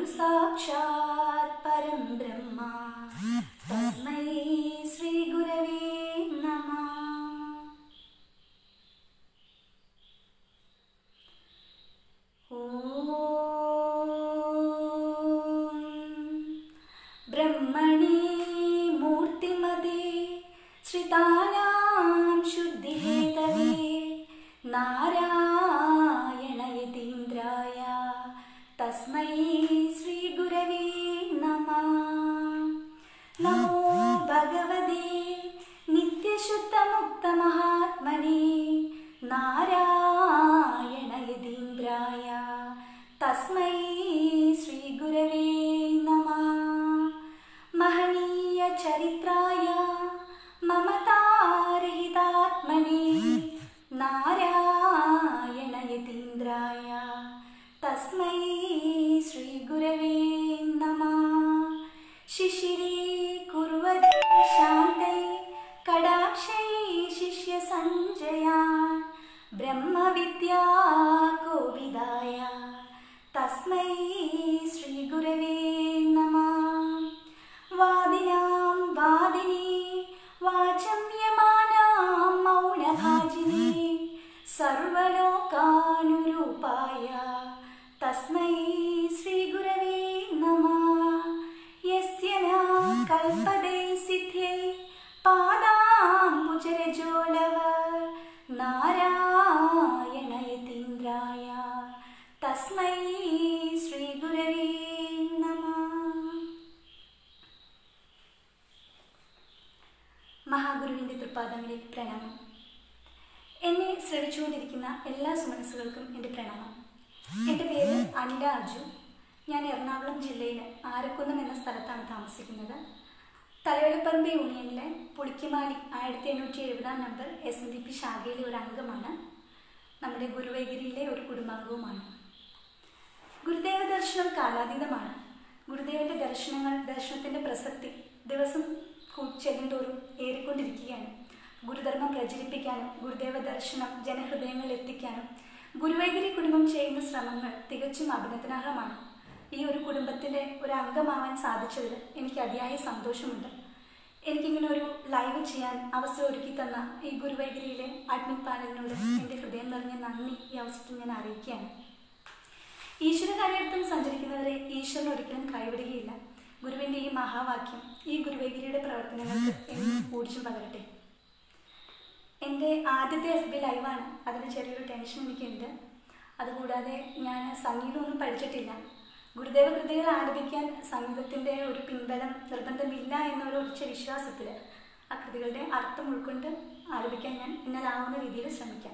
ഗുരു സാക്ഷാത് പരം ബ്രഹ്മ തസ്മൈ ശ്രീ ഗുരവേ നമ ഓം ബ്രഹ്മണി മൂർത്തിമതേ ശ്രിതാനാം ശുദ്ധിഹേതവേ നാരായണയതീന്ദ്രായ തസ്മൈ ശ്രീ ഗുരവേ നമ നമോ ഭഗവതേ നിത്യശുദ്ധമുക്തമഹാത്മനെ നാരായണയതീന്ദ്രായ തസ്മൈ ശ്രീ ഗുരവേ നമ മഹനീയ ചരിത്രായ മമതാരഹിതാത്മനെ നാരായണയതീന്ദ്രായ തസ്മൈ ശ്രീ ഗുരവേ നമ ശിശിരീ കുർവതി ശാന്തൈ കടാക്ഷൈ ശിഷ്യ സഞ്ജയാൻ ബ്രഹ്മവിദ്യാ കോവിദായ തസ്മൈ ശ്രീ ഗുരവേ നമ വാദിനാം വാദിനി വാചമ്യമാനാം മൗനഭാജിനി സർവലോകാനുരൂപായ തസ്മൈ ശ്രീ ഗുരവേ നമ യസ്യ ന കൽപ്പതേ സിദ്ധ്യൈ പാദാംബുജരജോലവ നാരായണയതീന്ദ്രായ തസ്മൈ ശ്രീ ഗുരവേ നമ മഹാഗുരുവിന്റെ തൃപ്പാദങ്ങളിൽ പ്രണാമം എന്നെ ശ്രവിച്ചുകൊണ്ടിരിക്കുന്ന എല്ലാ സുമനസ്സുകൾക്കും എൻ്റെ പ്രണാമം എൻ്റെ പേര് അനില അർജു ഞാൻ എറണാകുളം ജില്ലയിലെ ആരക്കുന്നം എന്ന സ്ഥലത്താണ് താമസിക്കുന്നത് തലയോലപ്പറമ്പ് യൂണിയനിലെ പുളിക്കുമാലി ആയിരത്തി എണ്ണൂറ്റി എഴുപതാം number S N D P ശാഖയിലെ ഒരു അംഗമാണ് നമ്മുടെ ഗുരുവൈഗിരിയിലെ ഒരു കുടുംബാംഗവുമാണ് ഗുരുദേവ ദർശനം കാലാതീതമാണ് ഗുരുദേവന്റെ ദർശനങ്ങൾ ദർശനത്തിന്റെ പ്രസക്തി ദിവസം കൂ- ചെല്ലുന്തോറും ഏറിക്കൊണ്ടിരിക്കുകയാണ് ഗുരുധർമ്മം പ്രചരിപ്പിക്കാനും ഗുരുദേവ ദർശനം ജനഹൃദയങ്ങളിൽ എത്തിക്കാനും ഗുരുവൈഗിരി കുടുംബം ചെയ്യുന്ന ശ്രമങ്ങൾ തികച്ചും അഭിനന്ദനാർഹമാണ് ഈ ഒരു കുടുംബത്തിലെ ഒരു അംഗമാവാൻ സാധിച്ചതിൽ എനിക്ക് അതിയായ സന്തോഷമുണ്ട് എനിക്കിങ്ങനെ ഒരു ലൈവ് ചെയ്യാൻ അവസരം ഒരുക്കി തന്ന ഈ ഗുരുവൈഗിരിയിലെ അഡ്മിൻ പാനലിനോട് എൻ്റെ ഹൃദയം നിറഞ്ഞ നന്ദി ഈ അവസരത്തിൽ ഞാൻ അറിയിക്കുകയാണ് ഈശ്വര കാര്യാർത്ഥം സഞ്ചരിക്കുന്നവരെ ഈശ്വരൻ ഒരിക്കലും കൈവിടുകയില്ല ഗുരുവിന്റെ ഈ മഹാവാക്യം ഈ ഗുരുവൈഗിരിയുടെ പ്രവർത്തനങ്ങൾക്ക് എന്നും ഊർജ്ജം പകരട്ടെ എൻ്റെ ആദ്യത്തെ എഫ് ബി ലൈവാണ് അതിന് ചെറിയൊരു ടെൻഷൻ എനിക്കുണ്ട് അതുകൂടാതെ ഞാൻ സംഗീതമൊന്നും പഠിച്ചിട്ടില്ല ഗുരുദേവ കൃതികൾ ആലപിക്കാൻ സംഗീതത്തിൻ്റെ ഒരു പിൻബലം നിർബന്ധമില്ല എന്നൊരു ഉറച്ച വിശ്വാസത്തിൽ ആ കൃതികളുടെ അർത്ഥം ഉൾക്കൊണ്ട് ആലപിക്കാൻ ഞാൻ എന്നതാവുന്ന രീതിയിൽ ശ്രമിക്കാം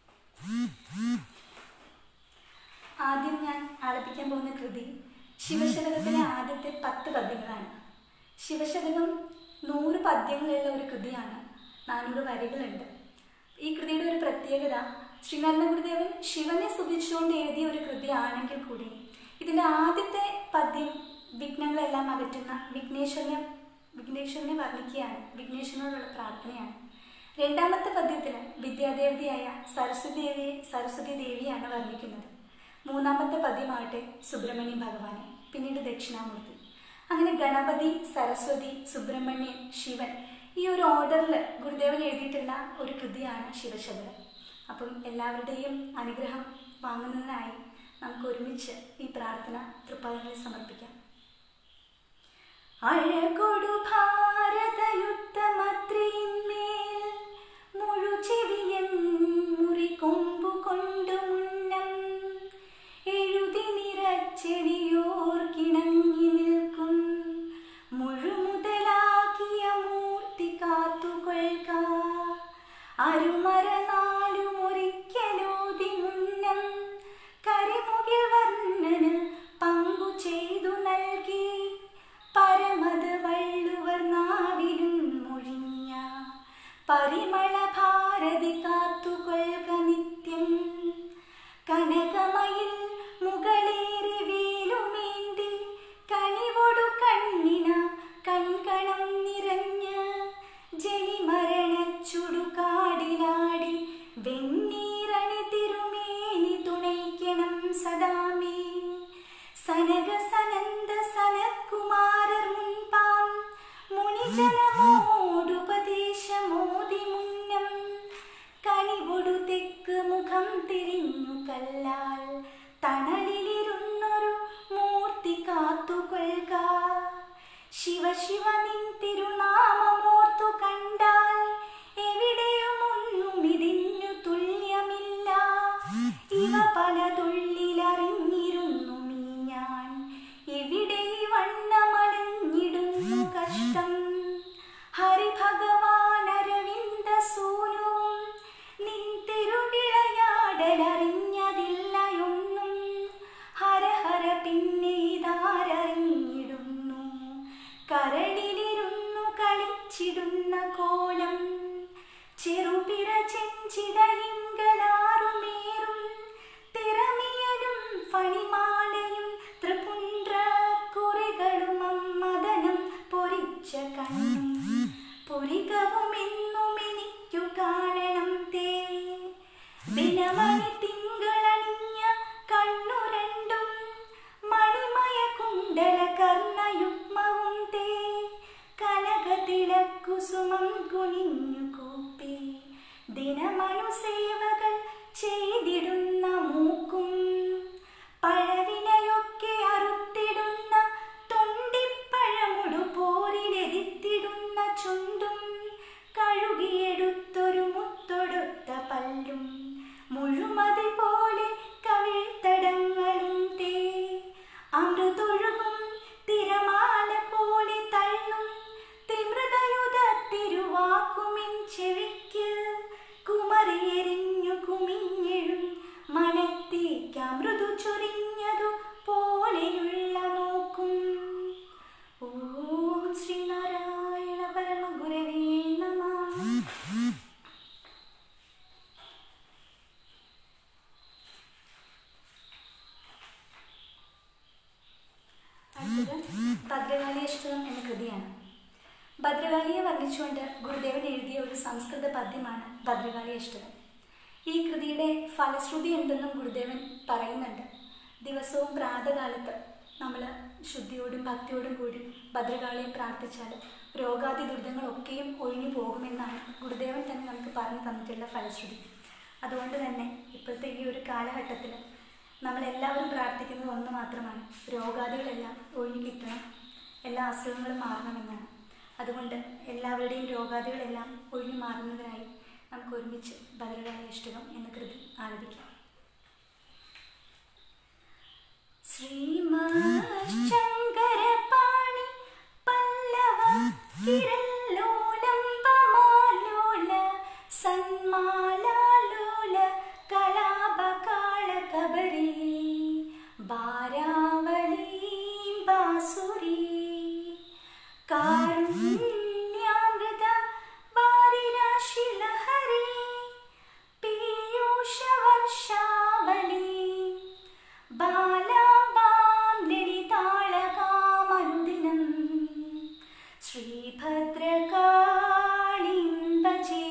ആദ്യം ഞാൻ ആലപിക്കാൻ പോകുന്ന കൃതി ശിവശതകത്തിലെ ആദ്യത്തെ പത്ത് പദ്യങ്ങളാണ് ശിവശതകം നൂറ് പദ്യങ്ങളുള്ള ഒരു കൃതിയാണ് നാനൂറ് വരികളുണ്ട് ഈ കൃതിയുടെ ഒരു പ്രത്യേകത ശ്രീനാരായണ ഗുരുദേവൻ ശിവനെ സ്തുതിച്ചുകൊണ്ട് എഴുതിയ ഒരു കൃതിയാണെങ്കിൽ കൂടി ഇതിൻ്റെ ആദ്യത്തെ പദ്യം വിഘ്നങ്ങളെല്ലാം അകറ്റുന്ന വിഘ്നേശ്വരനെ വിഘ്നേശ്വരനെ വർണ്ണിക്കുകയാണ് വിഘ്നേശ്വരനോടുള്ള പ്രാർത്ഥനയാണ് രണ്ടാമത്തെ പദ്യത്തിൽ വിദ്യാദേവതയായ സരസ്വതി ദേവിയെ സരസ്വതി ദേവിയാണ് വർണ്ണിക്കുന്നത് മൂന്നാമത്തെ പദ്യമാകട്ടെ സുബ്രഹ്മണ്യ ഭഗവാനെ പിന്നീട് ദക്ഷിണാമൂർത്തി അങ്ങനെ ഗണപതി സരസ്വതി സുബ്രഹ്മണ്യൻ ശിവൻ ഈ ഒരു ഓർഡറിൽ ഗുരുദേവൻ എഴുതിയിട്ടുള്ള ഒരു കൃതിയാണ് ശിവശതകം അപ്പം എല്ലാവരുടെയും അനുഗ്രഹം വാങ്ങുന്നതിനായി നമുക്ക് ഒരുമിച്ച് ഈ പ്രാർത്ഥന തൃപ്പാദങ്ങളിൽ സമർപ്പിക്കാം അഴകൊടു ഭാരതയുദ്ധമത്രിന്മേൽ മുഴുചെവിയൻ മുറി കൊമ്പു കൊണ്ടു മുന്നം എഴുതി നിറച്ചെടിയോർ കിണങ്ങി നിൽക്കും മുഴുമുതലാക്കിയ മൂർത്തി കാത്തുകൊള്ളുക അരുമര നാലുമൊരിക്കലോതി മുന്നം കരിമുകിൽ വർണ്ണന് പങ്കു ചെയ്തു നൽകി പരമത് വള്ളുവർ നാവിലും മൊഴിഞ്ഞ പരിമള ഭാരതി കാത്തുകൊള്ളുക നിത്യം കനകമയിൽ മുകളേറി വേലുമേന്തി കണിവൊടു കണ്ണിന കൺകണം നിറഞ്ഞ് ജനിമരണച്ചുടുകാടിലാടി വെണ്ണീറണി തിരുമേനി തുണയ്ക്കണം സദാമേ സന സനക സനന്ദ സനത്കുമാരർ മുൻപാം മുനിജനമോടുപദേശമോതി മുന്നം കനിവൊടു തെക്ക് മുഖം തിരിഞ്ഞു കല്ലാൽ തണലിലിരുന്നൊരു മൂർത്തി കാത്തുകൊള്ളുക ശിവ ശിവ നിൻ തിരുനാമമോർത്തു കണ്ടാൽ എവിടെയുമൊന്നും ഇതിനു തുല്യമില്ല ഇവ പലതുള്ളിലറിഞ്ഞിരുന്നു മീ ഞാൻ ഇവിടെ ഈ വണ്ണമലഞ്ഞിടുന്നു കഷ്ടം ഹരിഭഗവാൻ അരവിന്ദ സൂനുവും നിൻ തിരുവിളയാടലറിഞ്ഞതില്ലയൊന്നും ഹര ഹര പിന്നെ ഇതാരറിഞ്ഞിടുന്നു കരളിലിരുന്നു കളിച്ചിടുന്ന കോലം ചെറുപിറ ചെഞ്ചിടയിങ്കലാറുമേറും തിറമിയലും ഫണിമാലയും ത്രിപുണ്ട്ര കുറികളും അമ്മദനം പൊരിച്ച കണ്ണും പുരികവും എന്നും എനിക്കു കാണണം തേ ദിനമണി തിങ്കളണിഞ്ഞ കണ്ണു രണ്ടും മണിമയ കുണ്ടല കർണയുഗ്മവും തേ കനകതിളക്കുസുമം കുനിഞ്ഞു കൂപ്പി ദിനമനുസേവകൾ ചെയ്തിടുന്ന മൂക്കും പഴവിനയൊക്കെ അറുത്തിടുന്ന തൊണ്ടിപ്പഴമുടു പോരിലെതിത്തിടുന്ന ചുണ്ടും കഴുകിയെടുത്തൊരു മുത്തൊടുത്ത പല്ലും മുഴുമതി പോലെ കവിൾത്തടങ്ങളും തേ അമൃതൊഴുകും തിരമാല പോലെ തള്ളും തിമൃതയുധ തിരുവാക്കുമിൻ ചെവിക്ക് കുമറിയെരിഞ്ഞു കുമിഞ്ഞെഴും മനത്തേക്കമൃദു ചൊരിഞ്ഞതു പോലെയുള്ള നോക്കും ഓം ശ്രീനാരായണ പരമഗുരവേ നമ അടുത്തത് ഭദ്രകാളി അഷ്ടകം എന്ന കൃതിയാണ് ഭദ്രകാളിയെ വർണ്ണിച്ചുകൊണ്ട് ഗുരുദേവൻ എഴുതിയ ഒരു സംസ്കൃത പദ്യമാണ് ഭദ്രകാളി അഷ്ടകം ഈ കൃതിയുടെ ഫലശ്രുതി എന്തെന്നും ഗുരുദേവൻ പറയുന്നുണ്ട് ദിവസവും പ്രാതകാലത്ത് നമ്മൾ ശുദ്ധിയോടും ഭക്തിയോടും കൂടി ഭദ്രകാളിയെ പ്രാർത്ഥിച്ചാൽ രോഗാദി ദുരിതങ്ങളൊക്കെയും ഒഴിഞ്ഞു പോകുമെന്നാണ് ഗുരുദേവൻ തന്നെ നമുക്ക് പറഞ്ഞു തന്നിട്ടുള്ള ഫലശ്രുതി അതുകൊണ്ട് തന്നെ ഇപ്പോഴത്തെ ഈ ഒരു കാലഘട്ടത്തിൽ നമ്മളെല്ലാവരും പ്രാർത്ഥിക്കുന്നത് ഒന്ന് മാത്രമാണ് രോഗാദികളെല്ലാം ഒഴിഞ്ഞു കിട്ടണം എല്ലാ അസുഖങ്ങളും മാറണമെന്നാണ് അതുകൊണ്ട് എല്ലാവരുടെയും രോഗാദികളെല്ലാം ഒഴിഞ്ഞു മാറുന്നതിനായി നമുക്ക് ഒരുമിച്ച് ഭദ്രകാളി അഷ്ടകം എന്ന കൃതി ആലപിക്കാം ശ്രീമശങ്കരപാണി പല്ലവ കിരല്ലോലംബമാലോല സന്മാലാലോല കലാപകാള കബരി ഭാരാവലി ബാസുരി കാരുണ്യാമൃത വാരിരാശിലഹരി പീയൂഷവർഷാവലി ബാലാംബാം ലളിതാളകാമനുദിനം ശ്രീഭദ്രകാളിം ഭജേ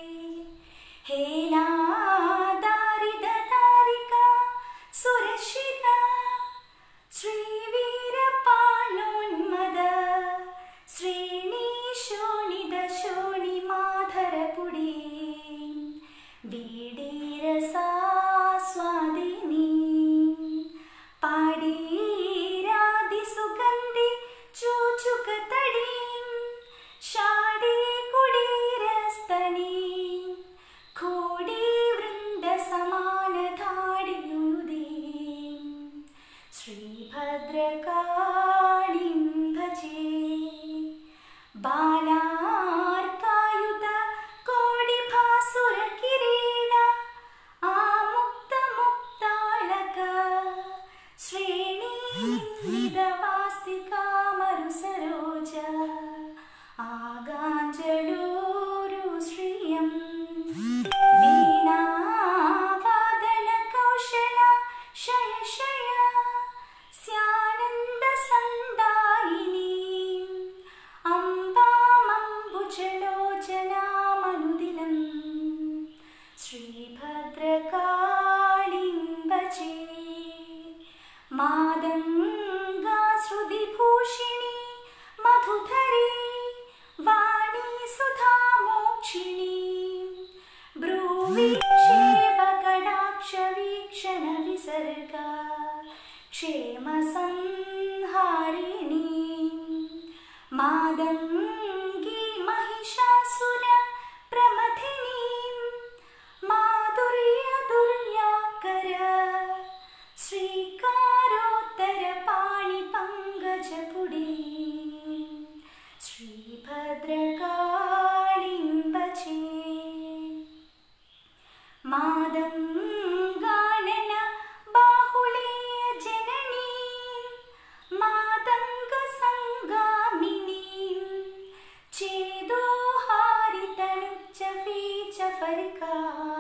ഹേലാദാരിദാരിക സുരശില ശ്രീവീരപാണോന്മദ ശ്രീണീശോണിത ശോണി മാധരപുടി വീടീരസാസ്വാദിനി പാടീരാതി സുഗന്ധി ചൂചുകതടി ഷാഡി കുടീരസ്തനി കോടി വൃന്ദ സമാനധാടിയുതി ശ്രീഭദ്രകാളിം ഭജേ ബാലാർക്കായുധ കോടിഭാസുര കിരീട ആമുക്ത മുക്താളക ശ്രേണി നിതവാസികാമരു സരോജ ആകാഞ്ചലൂരു ശ്രിയം വീണാവാദന കൗശല ശയ ശയ സ്യാനന്ദ സന്ദായിനി അംബാ മാതംഗി മഹിഷാസുര പ്രമഥിനീം മാധുര്യ ദുര്യാകര ശ്രീകാരോത്തര പാണി പങ്കജപുടീ ശ്രീഭദ്രകാളിം ഭജേ മാതം ഗാനന ബാഹുലേയ ജനനീം മാതംഗ സംഗാമിനീം ചേതോഹാരിതനുച്ച ഫീച ഫരികാ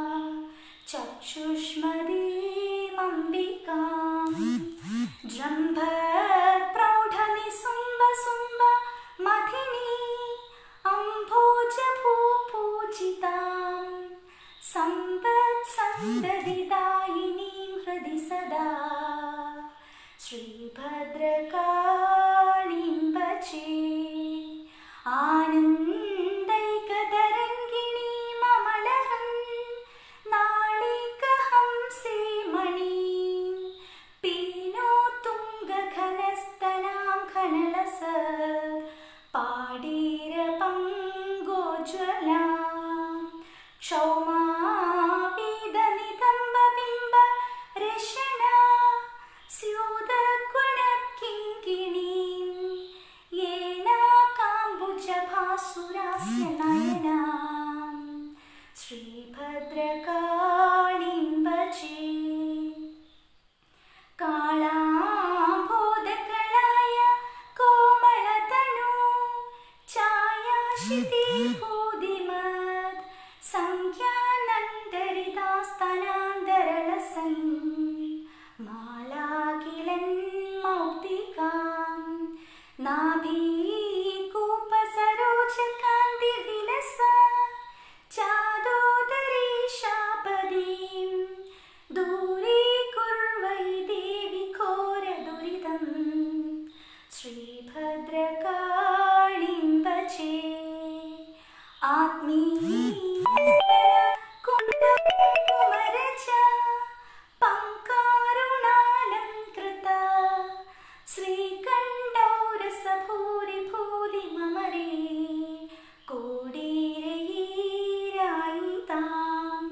ചക്ഷുഷ്മദീമംബികാം ജംഭ പ്രൗഢനിസുംബ സുംബ മഥിനി അംഭോജ ഭൂപൂജിതാം സമ്പത്സന്തതിദായിനീം ഹൃദി സദാ ശ്രീഭദ്രകാളീം ഭജേ ആനന്ദൈകതരംഗിണീമമലഹം നാളികഹംസേ മണീം പീനോ തുംഗഘനസ്തനാം ഘനലസ പാടീര പങ്കോജ്വലാം ക്ഷൗമാപീതനിതംബബിംബ രശന സ്യൂതഗുണകിങ്കിണീം യേനാകാംബുജഭാസുരാസ്യ നയനാം ശ്രീഭദ്രകാളീം ഭജേ കാളാംബോധകളായ കോമളതനു ഛായാശിതിഭൂതിമത് സംഖ്യാനന്തരിതാസ്തനാന്തരളസൻ മാലാകിലൻ മൗക്തികാം നാഭീകൂപസരോജകാന്തി വിലസ ചാദോദരീശാപദീം ദൂരീകുർവൈ ദേവി ഘോരദുരിതം ശ്രീഭദ്രകാളീം ഭജേ ആത്മീയകുംഭകുമരജ പങ്കാരുണാലംകൃത ശ്രീകണ്ഠൗരസഭൂരിഭൂതി മമരേ കോടീരയീരായി താം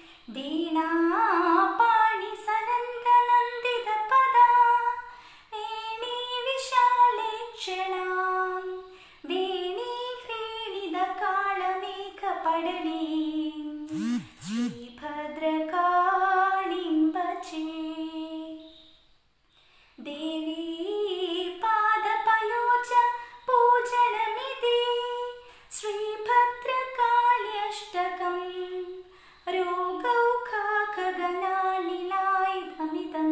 വീണാപാണി സനന്ദനന്ദിത പദാ വേണീ വിശാലേക്ഷണാം വേണീ ഹ്രീണിത കാളമേഘ പടലീം ശ്രീഭദ്രകാളീം ഭജേ ദേവീ പാദപയോജ പൂജനമിതി ശ്രീഭദ്രകാള്യഷ്ടകം രോഗൗഖഗനാനിലായുധമിതം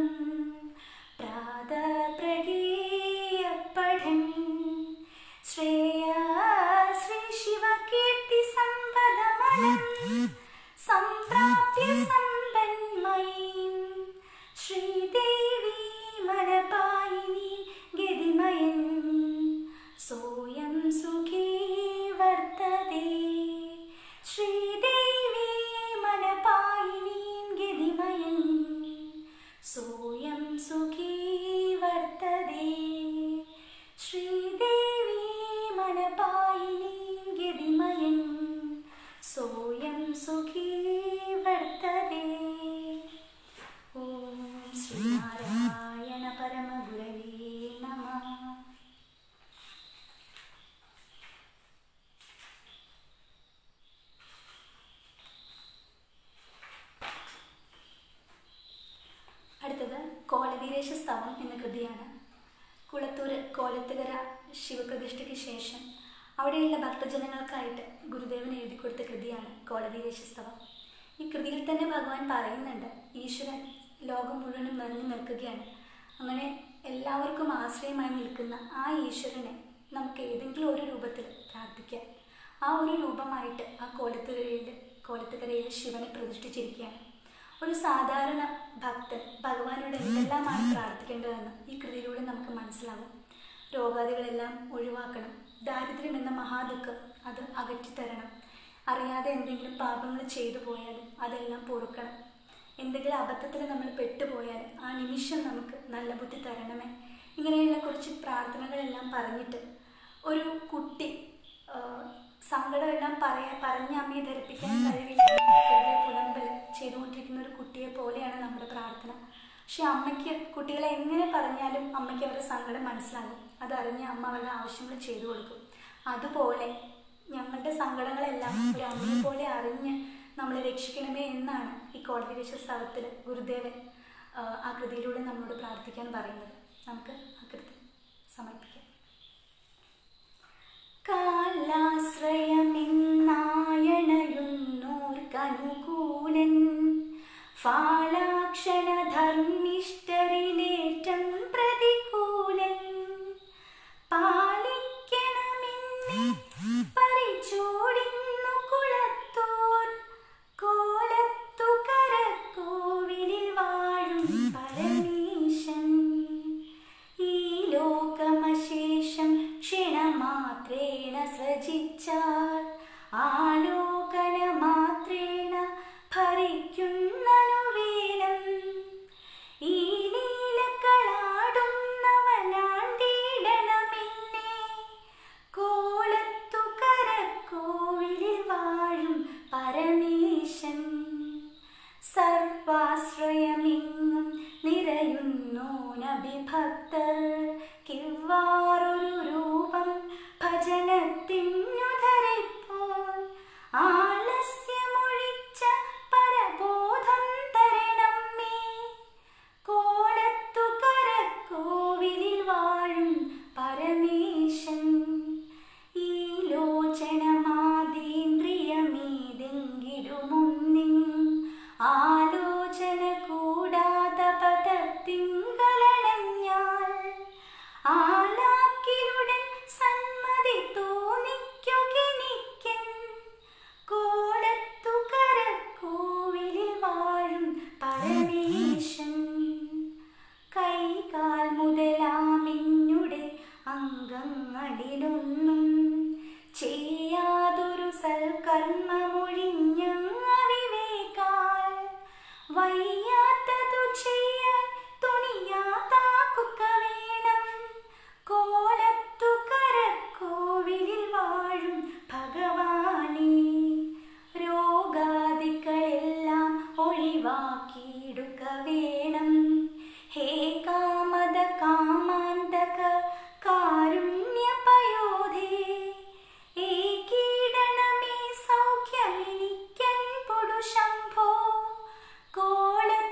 പ്രാതപ്രഗീയപഠൻ ശ്രേയ ശ്രീ ശിവകീർത്തി സമ്പദമനം സംപ്രാപ്യ സമ്പന്മയീം ശ്രീദേവി മനപായിനി ഗതിമയൻ സോയം സുഖീ വർത്തതേ ശ്രീദേവി മനപായിനീം ഗതിമയൻ സോയം സുഖീ വർത്തതേ ശ്രീദേവി മനപായിനീം ഗതിമയൻ സോയം സുഖീ വർത്തതേ ഓം ശ്രീനാരായണ പരമഗുരവേ നമഃ അടുത്തത് കോലവീരേശ സ്തവം എന്ന കൃതിയാണ് കുളത്തൂർ കോലത്തുകര ശിവപ്രതിഷ്ഠയ്ക്ക് ശേഷം അവിടെയുള്ള ഭക്തജനങ്ങൾക്കായിട്ട് ഗുരുദേവൻ എഴുതി കൊടുത്ത കൃതിയാണ് കോലവീരേശ സ്തവം ഈ കൃതിയിൽ തന്നെ ഭഗവാൻ പറയുന്നുണ്ട് ഈശ്വരൻ ലോകം മുഴുവനും നിറഞ്ഞു നിൽക്കുകയാണ് അങ്ങനെ എല്ലാവർക്കും ആശ്രയമായി നിൽക്കുന്ന ആ ഈശ്വരനെ നമുക്ക് ഏതെങ്കിലും ഒരു രൂപത്തിൽ പ്രാർത്ഥിക്കാം ആ ഒരു രൂപമായിട്ട് ആ കോലത്തുകരയിൽ കോലത്തുകരയിൽ ശിവനെ പ്രതിഷ്ഠിച്ചിരിക്കുകയാണ് ഒരു സാധാരണ ഭക്തൻ ഭഗവാനോട് എന്തെല്ലാമാണ് പ്രാർത്ഥിക്കേണ്ടതെന്ന് ഈ കൃതിയിലൂടെ നമുക്ക് മനസ്സിലാവും രോഗാദികളെല്ലാം ഒഴിവാക്കണം ദാരിദ്ര്യം എന്ന മഹാദുഃഖം അത് അകറ്റിത്തരണം അറിയാതെ എന്തെങ്കിലും പാപങ്ങൾ ചെയ്തു പോയാൽ അതെല്ലാം പൊറുക്കണം എന്തെങ്കിലും അബദ്ധത്തിൽ നമ്മൾ പെട്ടുപോയാൽ ആ നിമിഷം നമുക്ക് നല്ല ബുദ്ധി തരണമേ ഇങ്ങനെയുള്ള കുറച്ച് പ്രാർത്ഥനകളെല്ലാം പറഞ്ഞിട്ട് ഒരു കുട്ടി ആ, സങ്കടമെല്ലാം പറയാൻ പറഞ്ഞ് അമ്മയെ ധരിപ്പിക്കാൻ കഴിവില്ല വെറുതെ പുലമ്പൽ ചെയ്തുകൊണ്ടിരിക്കുന്ന ഒരു കുട്ടിയെ പോലെയാണ് നമ്മുടെ പ്രാർത്ഥന പക്ഷെ അമ്മയ്ക്ക് കുട്ടികളെ എങ്ങനെ പറഞ്ഞാലും അമ്മയ്ക്ക് അവരുടെ സങ്കടം മനസ്സിലാകും അതറിഞ്ഞ് അമ്മ അവരുടെ ആവശ്യങ്ങൾ ചെയ്തു കൊടുക്കും അതുപോലെ ഞങ്ങളുടെ സങ്കടങ്ങളെല്ലാം ഒരു അമ്മയെ പോലെ അറിഞ്ഞ് നമ്മളെ രക്ഷിക്കണമേ എന്നാണ് ഈ കോടതി വെച്ച സ്ഥലത്തിൽ ഗുരുദേവൻ ആ, ആ കൃതിയിലൂടെ നമ്മളോട് പ്രാർത്ഥിക്കാൻ പറയുന്നത് നമുക്ക് ആ കൃതി സമർപ്പിക്കാം കാലാശ്രയമെന്നായണയുന്നോർക്കനുകൂലൻ ഫാലാക്ഷണധർമ്മിഷ്ടരിലേറ്റം പ്രതികൂലൻ പാലിക്കണമെന്ന് പരിചോടിന്നു കുളത്തോർ കോലത്തുകര കോവിലിൽ വാഴും പരമേശൻ ഈ ലോകമശേഷം ക്ഷണമാത്രേണ സൃജിച്ചാൽ ആലോകന മാത്രേണ ഭരിക്കുന്നനുവേലം ഈ ലീലകളാടുന്നവനാണ്ടിടണമെന്നേ കോലത്തുകര കോവിലിൽ വാഴും പരമേശൻ സർവാശ്രയമെങ്ങും നിറയുന്നു നബിഭക്തർ കിവാറൊരു രൂപം ഭജനത്തിനു ധരിപ്പോൾ ആലസ്യമൊഴിച്ച പരബോധം തരണമേ കോലത്തുകര കോവിലിൽ വാഴും പരമേശൻ ഈ ലോചനമാതീന്ദ്രിയമേതെങ്കിലുമൊന്നിൻ ആലോചന കൂടാതെ പദത്തിങ്കലണഞ്ഞാൽ ആലാക്കിലുടൻ സന്മതി തോന്നിക്കുകനിക്കൻ കോലത്തുകര കോവിലിൽ വാഴും പരമേശൻ കൈകാൽ മുതലാമിന്നുടെ അംഗങ്ങളിലൊന്നും ചെയ്യാതൊരു സൽക്കർമ്മമൊഴിഞ്ഞവിവേകാൽ വയ്യാത്തതു ചെയ്യാൻ തുണിയാതാക്കുക വേണം കോലത്തുകര കോവിലിൽ വാഴും ഭഗവാനേ രോഗാദികളെല്ലാം ഒഴിവാക്കിയിടുക വേണം ഹേ കാമത കാമാന്തക കാരുണ്യപയോധേ ഏകീടണമേ സൗഖ്യമെനിക്കൻ പൊടു ശംഭോ കോള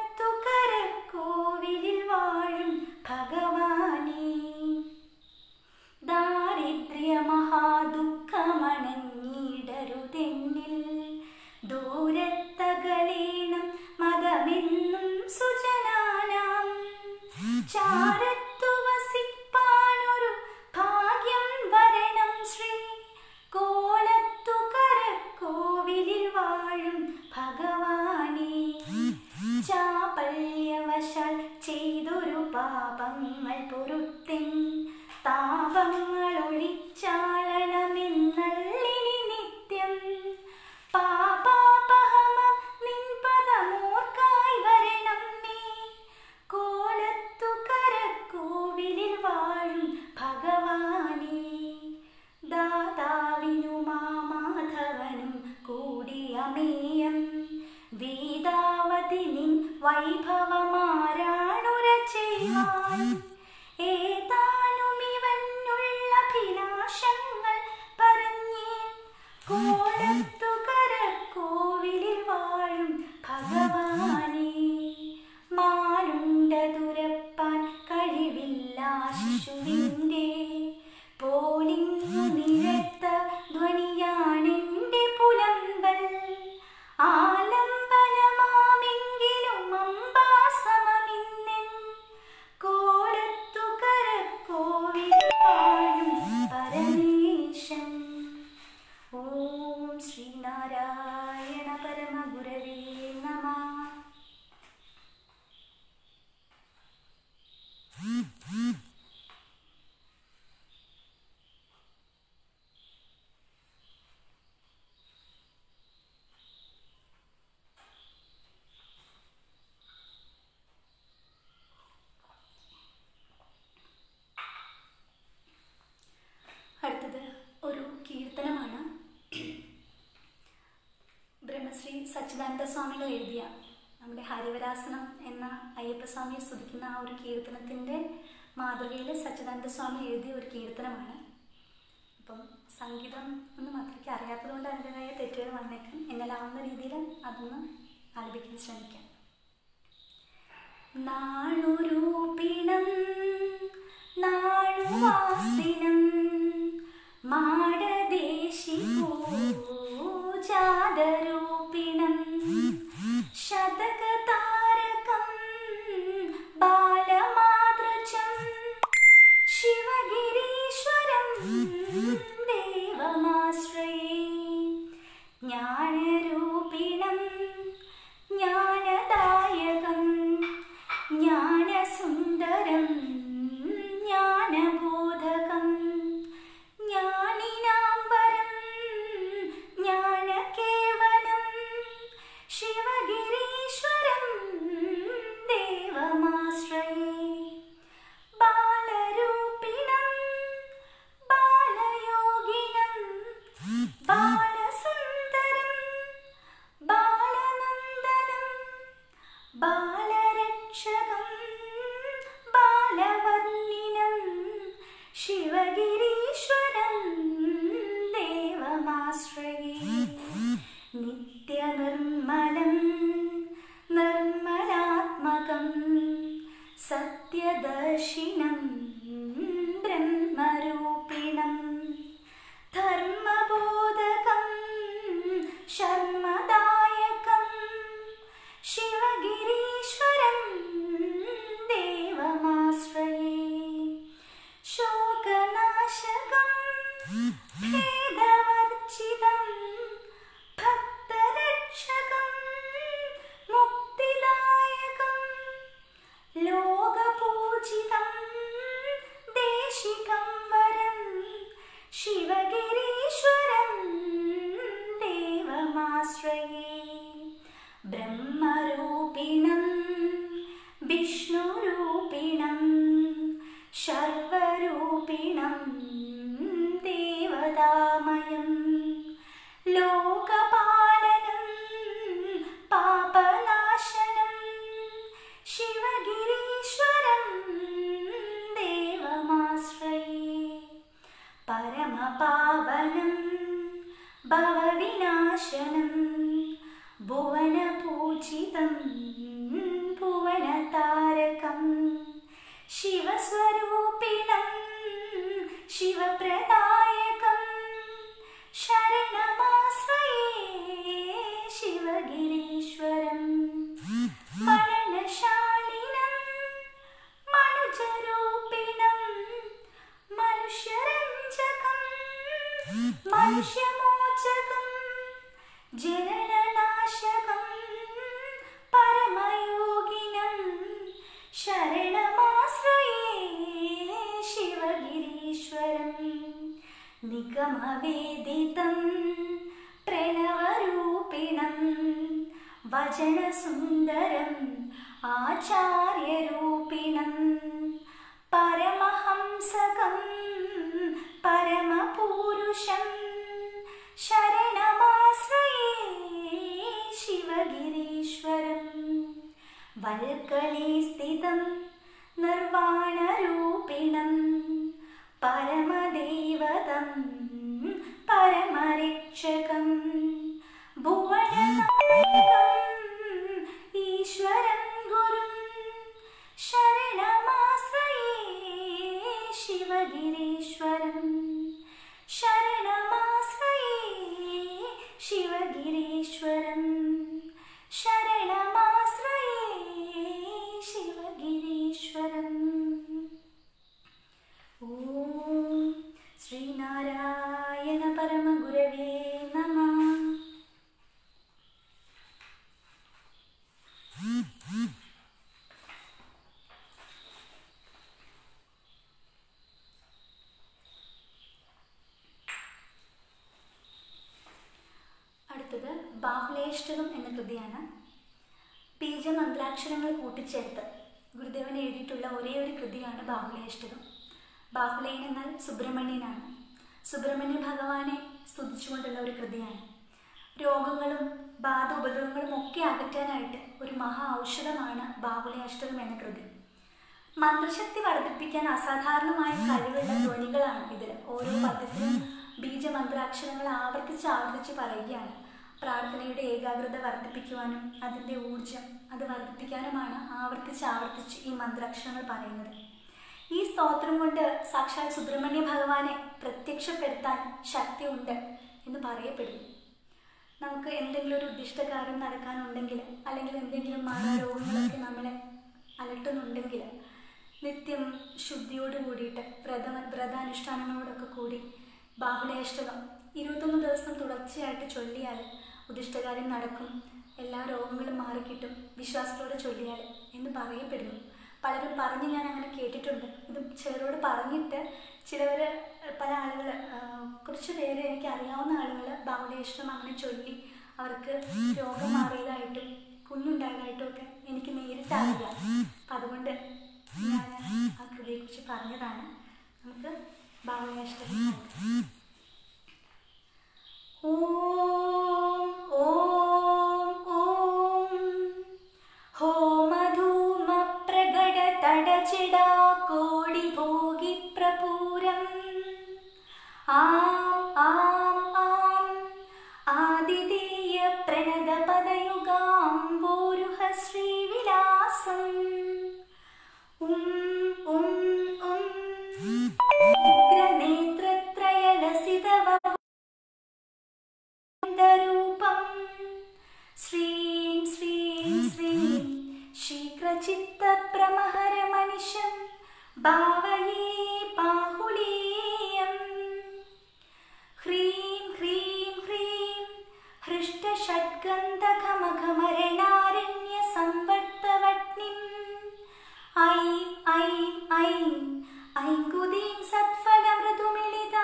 സച്ചിദാനന്ദ സ്വാമികൾ എഴുതിയ നമ്മുടെ ഹരിവരാസനം എന്ന അയ്യപ്പസ്വാമിയെ സ്തുതിക്കുന്ന ആ ഒരു കീർത്തനത്തിൻ്റെ മാതൃകയിൽ സച്ചിദാനന്ദ സ്വാമി എഴുതിയ ഒരു കീർത്തനമാണ് അപ്പം സംഗീതം ഒന്നും അത്രയ്ക്ക് അറിയാത്തതുകൊണ്ട് അതിൻ്റെതായ തെറ്റുകൾ വന്നേക്കാം എന്നാലാവുന്ന രീതിയിൽ അതൊന്ന് ആലപിക്കാൻ ശ്രമിക്കാം നാണുരൂപിണം നാണുവാസിനം മാടദേശി പൂജാതരൂപിണം ശതകതാരകം ബാലമാതൃജം ശിവഗിരീശ്വരം ദേവമാശ്രയേ ജ്ഞാനരൂപിണം ജ്ഞാനദായകം ജ്ഞാനസുന്ദരം ജ്ഞാനബോധകം ജ്ഞാനിനാംബരം ജ്ഞാനകേവലം ശിവഗിരീശ്വരം ദേവമാശ്രയേ ബാലരൂപിണം ബാലയോഗിനം ബാലസുന്ദരം ബാലനന്ദനം ബാലരക്ഷകം ബാലവർണ്ണിനം ശിവഗിരീശ്വരം ദേവമാശ്രയേ നിത്യനിർമ്മലം നിർമ്മലാത്മകം സത്യദർശിനം ബ്രഹ്മരൂപിണം ധർമ്മബോധകം ശർമ്മദായകം ശിവഗിരീശ്വരം ദേവമാശ്രയേ ശോകനാശകം ഭേദവർജിതം ഭക്തരക്ഷകം മുക്തിദായകം ലോകപൂജിതം ദേശികം വരം ശിവഗിരീശ്വരം ദേവമാശ്രയേ ബ്രഹ്മരൂപിണം വിഷ്ണുരൂപിണം ശർവരൂപിണം ദേവതാമയം ലോകപാലനം പാപനാശനം ശിവഗിരീശ്വരം ദേവമാശ്രയേ പരമപാവനം ഭവവിനാശനം ഭുവനപൂജിതം ഭുവനതാരകം ശിവസ്വരൂപിണം ശിവപ്രദായകം ശരണമാശ്രയേ ശിവഗിരീശ്വരം മരണശാലിനം മനുജരൂപിണം മനുഷ്യരഞ്ജകം മനുഷ്യമോചകം ജനനനാശകം പരമയോഗിനം ശരണമാശ്രയേ ശിവഗിരീശ്വരം നിഗമവേദിതം പ്രണവരൂപിണം വചനസുന്ദരം ആചാര്യരൂപിണം പരമഹംസകം പരമപൂരുഷം ശരണമാശ്രയേ ശിവഗിരീശ്വരം വൽക്കളി സ്ഥിതം നിർവാണരൂപിണം പരമദേവതം പരമരക്ഷകം ഭുവനനായകം ഈശ്വരം ഗുരും ശരണമാശ്രയേ ശിവഗിരീശ്വരം ശരണമാശ്രയേ ശിവഗിരീശ്വരം ശരണമാശ്രയേ ശിവഗിരീശ്വരം ഓം ശ്രീനാരായണ പരമഗുരവേ നമ അടുത്തത് ബാഹുലേഷ്ടകം എന്ന കൃതിയാണ് ബീജമന്ത്രാക്ഷരങ്ങൾ കൂട്ടിച്ചേർത്ത് ഗുരുദേവൻ എഴുതിയിട്ടുള്ള ഒരേ ഒരു കൃതിയാണ് ബാഹുലേഷ്ടകം ബാഹുലേയൻ എന്നാൽ സുബ്രഹ്മണ്യനാണ് സുബ്രഹ്മണ്യ ഭഗവാനെ സ്തുതിച്ചുകൊണ്ടുള്ള ഒരു കൃതിയാണ് രോഗങ്ങളും ബാധ ഉപദ്രവങ്ങളും ഒക്കെ അകറ്റാനായിട്ട് ഒരു മഹാ ഔഷധമാണ് ബാഹുലി അഷ്ടകം എന്ന കൃതി മന്ത്രശക്തി വർദ്ധിപ്പിക്കാൻ അസാധാരണമായ കഴിവുള്ള ധ്വനികളാണ് ഇതിൽ ഓരോ പദ്യത്തിലും ബീജമന്ത്രാക്ഷരങ്ങൾ ആവർത്തിച്ച് ആവർത്തിച്ച് പറയുകയാണ് പ്രാർത്ഥനയുടെ ഏകാഗ്രത വർദ്ധിപ്പിക്കുവാനും അതിൻ്റെ ഊർജം അത് വർദ്ധിപ്പിക്കാനുമാണ് ആവർത്തിച്ച് ആവർത്തിച്ച് ഈ മന്ത്രാക്ഷരങ്ങൾ പറയുന്നത് ഈ സ്തോത്രം കൊണ്ട് സാക്ഷാൽ സുബ്രഹ്മണ്യ ഭഗവാനെ പ്രത്യക്ഷപ്പെടുത്താൻ ശക്തിയുണ്ട് എന്ന് പറയപ്പെടുന്നു നമുക്ക് എന്തെങ്കിലും ഒരു ഉദ്ദിഷ്ട കാര്യം നടക്കാനുണ്ടെങ്കിൽ അല്ലെങ്കിൽ എന്തെങ്കിലും മാറാരോഗങ്ങളൊക്കെ നമ്മളെ അലട്ടുന്നുണ്ടെങ്കിൽ നിത്യം ശുദ്ധിയോട് കൂടിയിട്ട് വ്രത വ്രതാനുഷ്ഠാനങ്ങളോടൊക്കെ കൂടി ബാഹുലേഷ്ടകം ഇരുപത്തൊന്ന് ദിവസം തുടർച്ചയായിട്ട് ചൊല്ലിയാൽ ഉദ്ദിഷ്ടകാര്യം നടക്കും എല്ലാ രോഗങ്ങളും മാറിക്കിട്ടും വിശ്വാസത്തോടെ ചൊല്ലിയാൽ എന്ന് പറയപ്പെടുന്നു പലരും പറഞ്ഞ് ഞാൻ അങ്ങനെ കേട്ടിട്ടുണ്ട് ഇത് ചിലരോട് പറഞ്ഞിട്ട് ചിലവർ പല ആളുകൾ കുറച്ച് പേര് എനിക്ക് അറിയാവുന്ന ആളുകൾ ബാഹുലേഷ്ടം അങ്ങനെ ചൊല്ലി അവർക്ക് രോഗം മാറിയതായിട്ടും കുഞ്ഞുണ്ടായതായിട്ടും ഒക്കെ എനിക്ക് നേരിട്ട് അറിയാം അപ്പം അതുകൊണ്ട് ഞാൻ ആ കൃതിയെക്കുറിച്ച് പറഞ്ഞതാണ് നമുക്ക് ബാഹുലേഷ്ടം നോക്കാം ഓം ഓം ഓം होमधूमप्रगडतडचिडा कोडिभोगिप्रपूरम् आम् आम् आम् आदिदेयप्रणदपदयुगाम्बोरुह श्रीविलासम् उम् उम् उम् उग्रनेत्रत्रयलसितव रूपम् श्रीं श्रीं श्रीं शीघ्रचित्तप्रमहरमनिशं भावये बाहुलीयम् ह्रीं ह्रीं ह्रीं हृष्टषड्गन्धघमघमरणारण्यसंवर्तवह्निम् ऐं ऐं ऐं ऐङ्कुदीं सत्फलमृदुमिलिता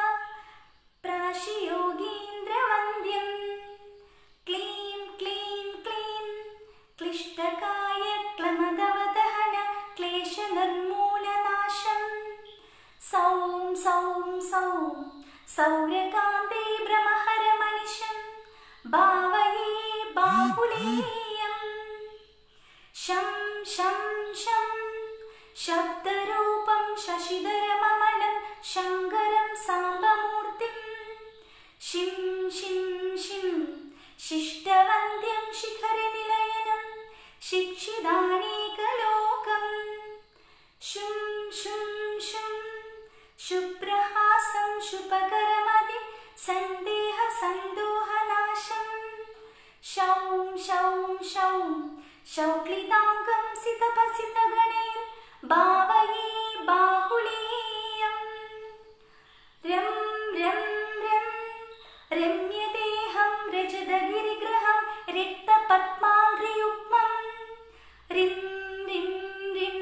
प्राशियोगीन्द्रवन्द्यम् क्लीं क्लीं क्लीं क्लिष्टकाय क्लमदवदहन क्लेशनिर्मूलनाशम् सौं सौं सौं सौर्यकान्ते भ्रमहरमनिशं भावये बाहुलीयम् शं शं शं शब्दरूपं शशिधरममलं शङ्करं साम्बमूर्तिम् शिं शिं शिं शिष्टवन्द्यं शिखरनिलयनं शिक्षिदानेकलोकम् शुं शुं शुं शुभ्रहासं शुभकरमदि सन्देहसन्दोहनाशम् शौं शौं शौं शौक्लिताङ्गं सितपसितगणैर् भावये बाहुलीयम् रं रं रं रम्यदेहं रजदगिरिग्रहं रिक्तपद्माङ्घ्रियुग्मम् रिं रिं रिं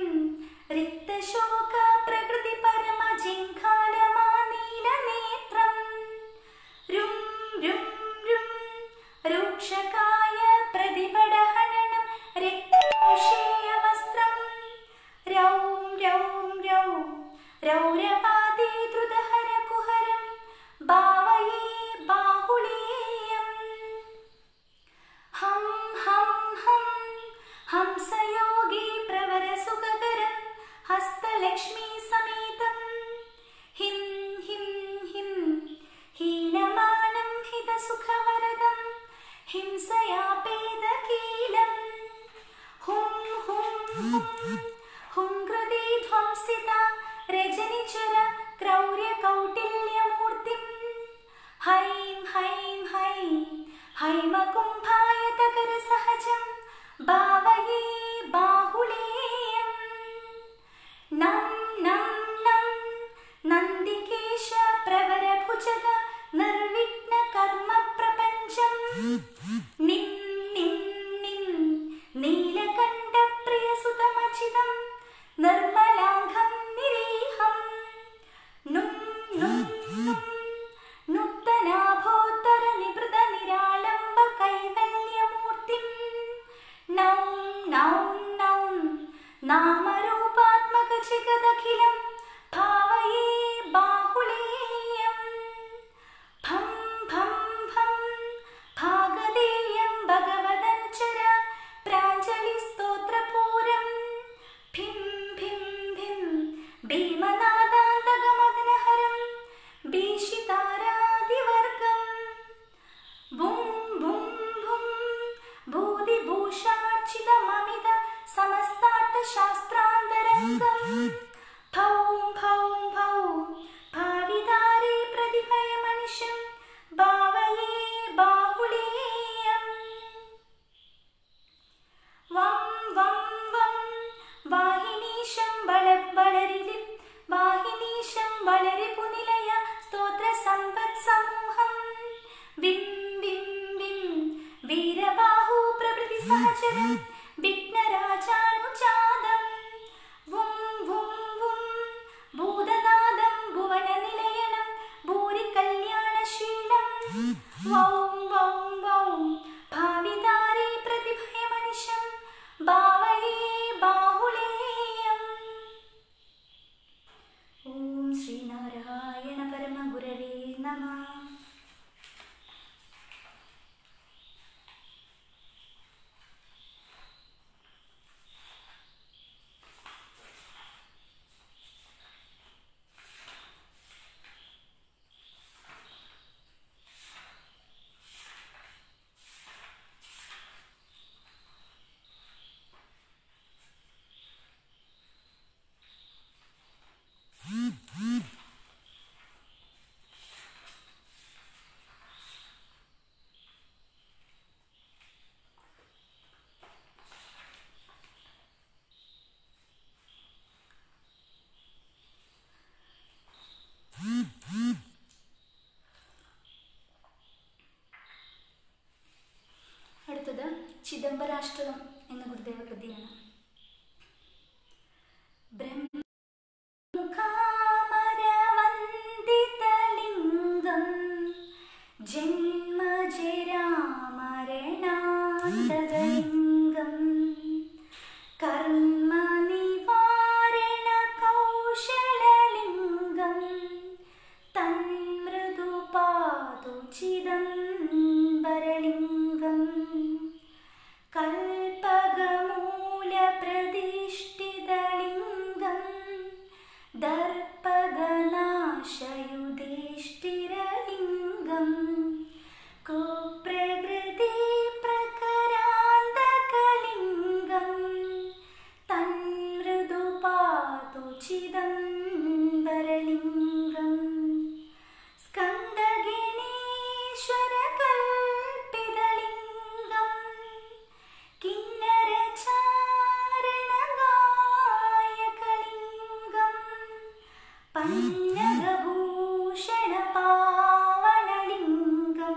रिक्तशोकप्रकृतिपरमजिङ्खालमानीलनेत्रम् रुं रुं रुं रूक्षकाय प्रतिपडहननं रिक्तविषेयवस्त्रम् रौं रौं रौं रौरवादे द्रुतहरकुहरं भावये बाहुलीयम् हं हं हं हंसयोगी प्रवरसुखकरं हस्तलक्ष्मीसमेतं हिं हिं हिं हीनमानं हितसुखवरदं हिंसयापेदकीलम् हुं हुं हुं हुङ्कृति ध्वंसिता रजनिचर क्रौर्यकौटिल्यमूर्तिम् हैं हैं हैं हैमकुम्भायतकरसहजं भावये बाहुलीयम् नं नं नं नन्दिकेश प्रवरभुजग निर्विघ्नकर्मप्रपञ्चम् निं निं निं नीलकण्ठप्रियसुतमचिदं निर्मलाङ्गं निरीहम् नुं नुं नुं नूतनाभोत्तरनिभृतनिरालम्बकैवल्यमूर्तिम् नौं नौं नौं കാലരിപു നിലയ സ്തോത്ര സമ്പത് സമൂഹം വിം വിം വിം വീരബാഹു പ്രഭൃതി സഹചരം വിഘ്നരാജാനുജാതം വും വും വും ഭൂതനാദം ഭുവന നിലയനം ഭൂരി കല്യാണശീലം വൗം വൗം വൗം ഭാവിതാരി പ്രതിഭയമനിശം ഭാവയേ ബാഹുലേയം ഓം ശ്രീനാരായണ പരമഗുരവേ നമഃ അടുത്തത് ചിദംബരാഷ്ടകം എന്ന ഗുരുദേവ കൃതിയാണ് ബ്രഹ്മമുഖാമരവന്ദിതലിംഗം ജന്മജരാമരണാന്തകലിംഗം കർമ്മനിവാരണകൗശലലിംഗം തന്മൃദുപാതുചിദംബരലിംഗം കൽപകമൂലപ്രതിഷ്ഠിതലിംഗം ദർപ്പഗനാശയുധിഷ്ഠിരലിംഗം കുപ്രകൃതി പ്രകരാന്തകലിംഗം തന്മൃദുപാതുചിദംബരലിംഗം സ്കന്ദഗിരീശ്വരകൽപ്പിതലിംഗം കിന്നരചാരണഗായകലിംഗം പന്നഗഭൂഷണപാവനലിംഗം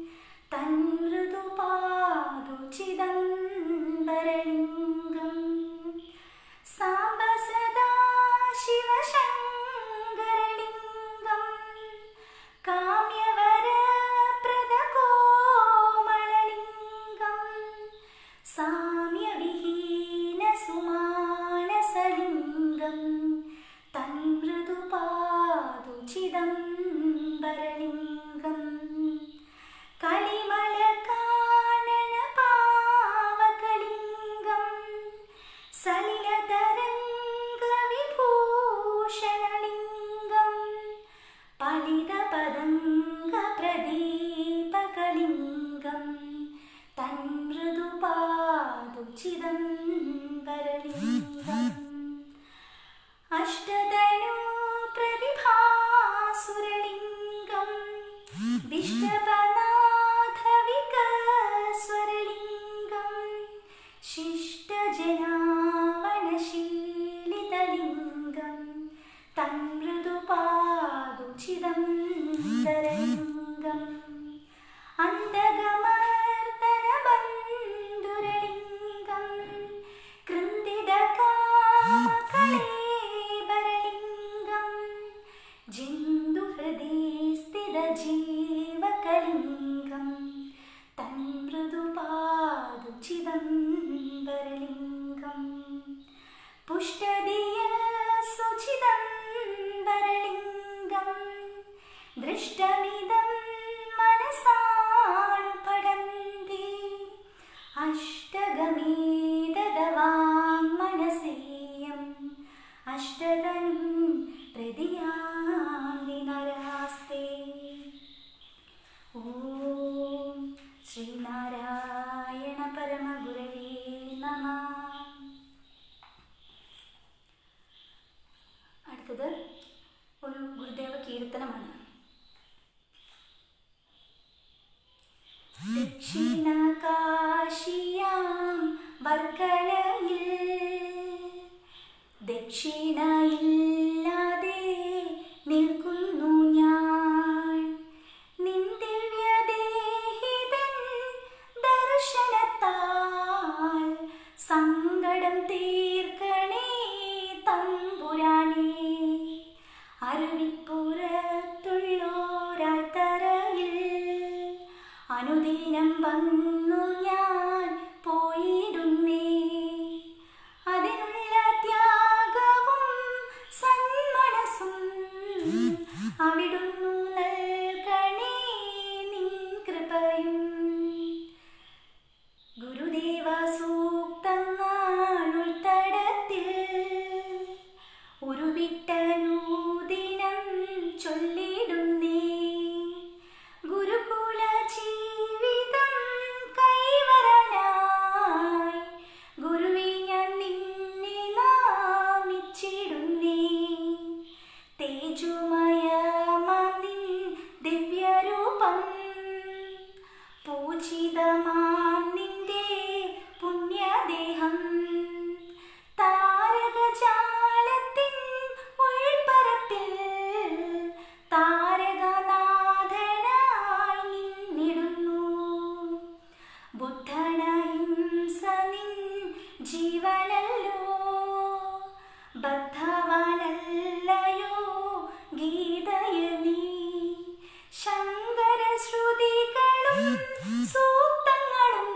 തന്മൃദുപാതുചിദംബരലിംഗം സാംബ സദാ ശിവശങ്കരലിംഗം കാമ്യവരപ്രദകോമളലിംഗം സാമ്യവിഹീനസുമാനസലിംഗം തന്മൃദുപാതുചിദംബരലിംഗം കളിമലകാനനപാവകലിംഗം സലിലതരംഗവിഭൂഷണലിംഗം പലിതപദംഗപ്രദീപകലിംഗം തന്മൃദുപാതുചിദംബരലിംഗം അഷ്ടധനു പ്രതിഭാസുരലിംഗം വിഷ്ടപനാഥവികസ്വരലിംഗം ശിഷ്ടജനാവനശീലിതലിംഗം തന്മൃദുപാതുചിദംബരലിംഗം അന്തഗമർദ്ദനബന്ധുരലിംഗം കൃന്ദിതകാമകളേബരലിംഗം ജിന്ദുഹൃദി സ്ഥിതജീവകലിംഗം തന്മൃദുപാതുചിദംബരലിംഗം പുഷ്ടദിയ സുചിദംബരലിംഗം ദൃഷ്ടമിദം മനസാണു പടന്തി അഷ്ടഗമീതവാം മനസേയം അഷ്ടതൻ പ്രതിയാന്തി നരാസ്തേ ഓം ശ്രീനാരായണ പരമഗുരവേ നമ അടുത്തത് ഒരു ഗുരുദേവ കീർത്തനമാണ് ദക്ഷിണകാശിയാം വർക്കലയിൽ ദക്ഷിണയില്ലാതെ നിൽക്ക അവിടുന്നു നൽകണേ നിൻ കൃപയും ഗുരുദേവ സൂക്തങ്ങളുൾത്തടത്തിൽ ഉരുവിട്ട നൂദിനം ചൊല്ലിടുന്നേ ഗുരുകുല ജീവിതം കൈവരനായി ഗുരുവെ ഞാൻ നിന്നെ നാമിച്ചിടുന്നേ തേജോമയമാം നിൻ ദിവ്യരൂപം പൂജിതമാം നിന്റെ പുണ്യദേഹം താരകജാലത്തിൻ ഉൾപ്പരപ്പിൽ താരകനാഥനായി നിന്നിടുന്നു ബുദ്ധനഹിംസ നിൻ ജീവനല്ലോ ബദ്ധവാനല്ലയോ ഗീതയിൽ നീ ശങ്കര ശ്രുതികളും സൂക്തങ്ങളും